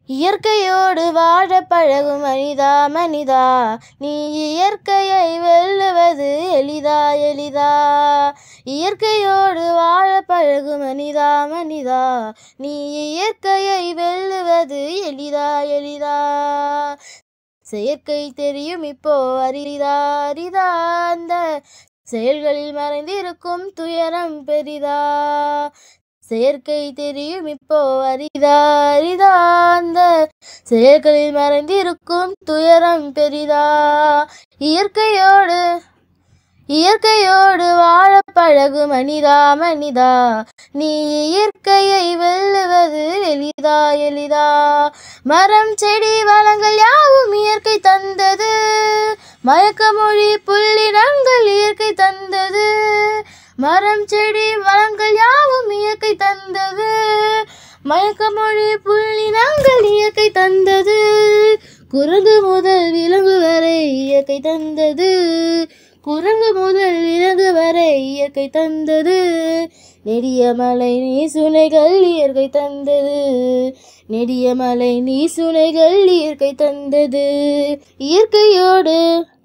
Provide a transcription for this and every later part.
இயற்கையோடு வாழ பழகும் மனிதா மனிதா நீ இயற்கையை வெல்லுவது எளிதா எளிதா இயற்கையோடு வாழ பழகும் மனிதா மனிதா நீ இயற்கையை வெல்லுவது எளிதா எளிதா செயற்கை தெரியும் இப்போ அரிதா அரிதா அந்த செயல்களில் மறைந்திருக்கும் துயரம் பெரிதா செயற்கை தெரியும் இப்போ அரிதா அரிதா அந்த செயல்களில் மறைந்திருக்கும் துயரம் பெரிதா இயற்கையோடு இயற்கையோடு வாழ பழகு மனிதா மனிதா நீ இயற்கையை வெல்லுவது எளிதா எளிதா மரம் செடி வளங்கள் யாவும் இயற்கை தந்தது மயக்கமொழி புள்ளினங்கள் இயற்கை தந்தது மரம் செடி வளங்கள் யாவும் இயற்கை தந்தது மயக்கமொழி புள்ளினங்கள் இயற்கை தந்தது குரங்கு முதல் விலங்கு வரை இயற்கை தந்தது குரங்கு முதல் விலங்கு வரை இயற்கை தந்தது நெடிய மலை நீ சுனைகள் இயற்கை தந்தது நெடிய மலை நீ சுனைகள் இயற்கை தந்தது இயற்கையோடு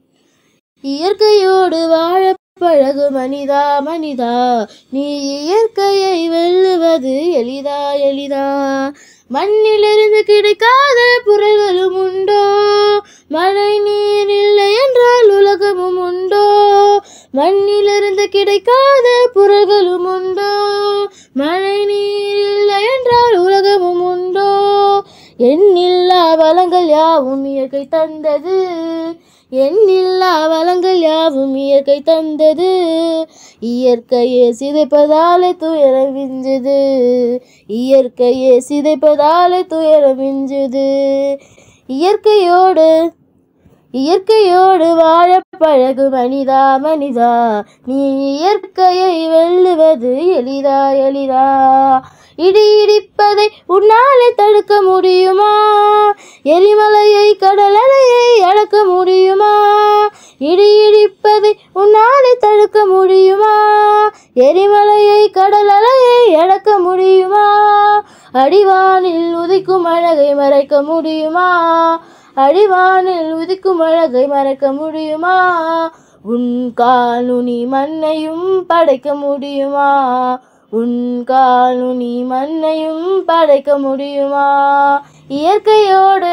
இயற்கையோடு வாழ பழகு மனிதா மனிதா நீ இயற்கையை வெல்லுவது எளிதா எளிதா மண்ணிலிருந்து கிடைக்காத பொருள்களும் உண்டோ மழை நீர் இல்லை என்றால் உலகமும் உண்டோ மண்ணிலிருந்து கிடைக்காத பொருள்களும் உண்டோ மழை நீர் இல்லை என்றால் உலகமும் உண்டோ எண்ணில்லா வளங்கள் யாவும் இயற்கை தந்தது எண்ணில்லா வளங்கள் யாவும் இயற்கை தந்தது இயற்கையே சிதைப்பதாலே துயரம் விஞ்சது இயற்கையே சிதைப்பதாலே துயரம் விஞ்சது இயற்கையோடு இயற்கையோடு வாழ பழகு மனிதா மனிதா நீ இயற்கையை வெல்லுவது எளிதா எளிதா இடி இடிப்பதை உன்னாலே தடுக்க முடியுமா எரிமலையை கடலலையை அடக்க முடியுமா இடி இடிப்பதை உன்னாலே தடுக்க முடியுமா எரிமலையை கடலலையை அடக்க முடியுமா அடிவானில் உதிக்கும் அழகை மறைக்க முடியுமா அடிவானில் உதிக்கும் அழகை மறைக்க முடியுமா உன் காலுனி மண்ணையும் படைக்க முடியுமா உன் காலுனி மண்ணையும் படைக்க முடியுமா இயற்கையோடு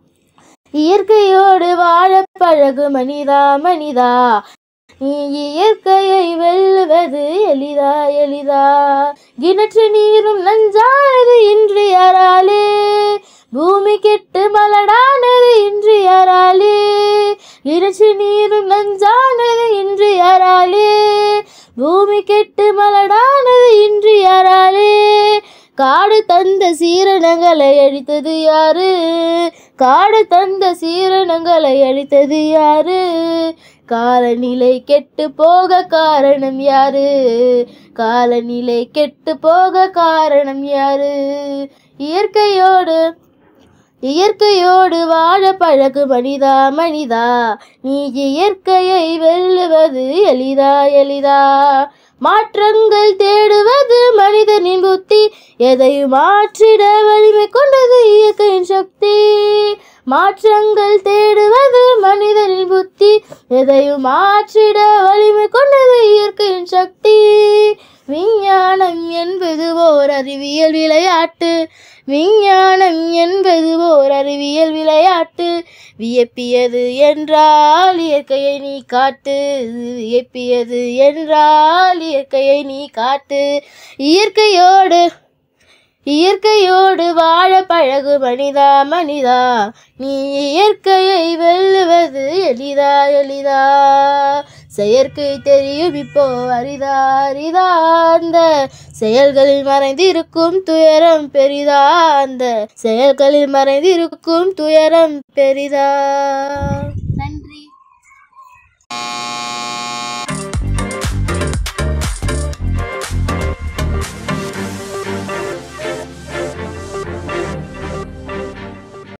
இயற்கையோடு வாழ பழகு மனிதா மனிதா நீ இயற்கையை வெல்லுவது எளிதா எளிதா கிணற்று நீரும் நஞ்சானது இன்று யாராலே பூமி கெட்டு மலடானது இன்று யாராலே கிணற்று நீரும் நஞ்சானது இன்று யாராலே பூமி கெட்டு மலடானது இன்று யாராலே காடு தந்த சீரணங்களை அழித்தது யாரு காடு தந்த சீரணங்களை அழித்தது யாரு காலநிலை கெட்டு போக காரணம் யாரு காலநிலை கெட்டு போக காரணம் யாரு இயற்கையோடு இயற்கையோடு வாழ பழகு மனிதா மனிதா நீ இயற்கையை வெல்லுவது எளிதா எளிதா மாற்றங்கள் தேடுவது மனிதனின் புத்தி எதையும் மாற்றிட வலிமை கொண்டது இயற்கையின் சக்தி மாற்றங்கள் தேடுவது மனிதனின் புத்தி எதையும் மாற்றிட வலிமை கொண்டது இயற்கையின் சக்தி விஞ்ஞானம் என்பது ஓர் அறிவியல் விளையாட்டு விஞ்ஞானம் என்பது ஓர் அறிவியல் விளையாட்டு வியப்பியது என்றால் இயற்கையை நீ காட்டு வியப்பியது என்றால் இயற்கையை நீ காட்டு இயற்கையோடு இயற்கையோடு வாழ பழகு மனிதா மனிதா நீ இயற்கையை வெல்லுவது எளிதா எளிதா செயற்கை தெரியும் இப்போ அரிதா அரிதா அந்த செயல்களில் மறைந்திருக்கும் துயரம் பெரிதா அந்த செயல்களில் மறைந்திருக்கும் துயரம் பெரிதா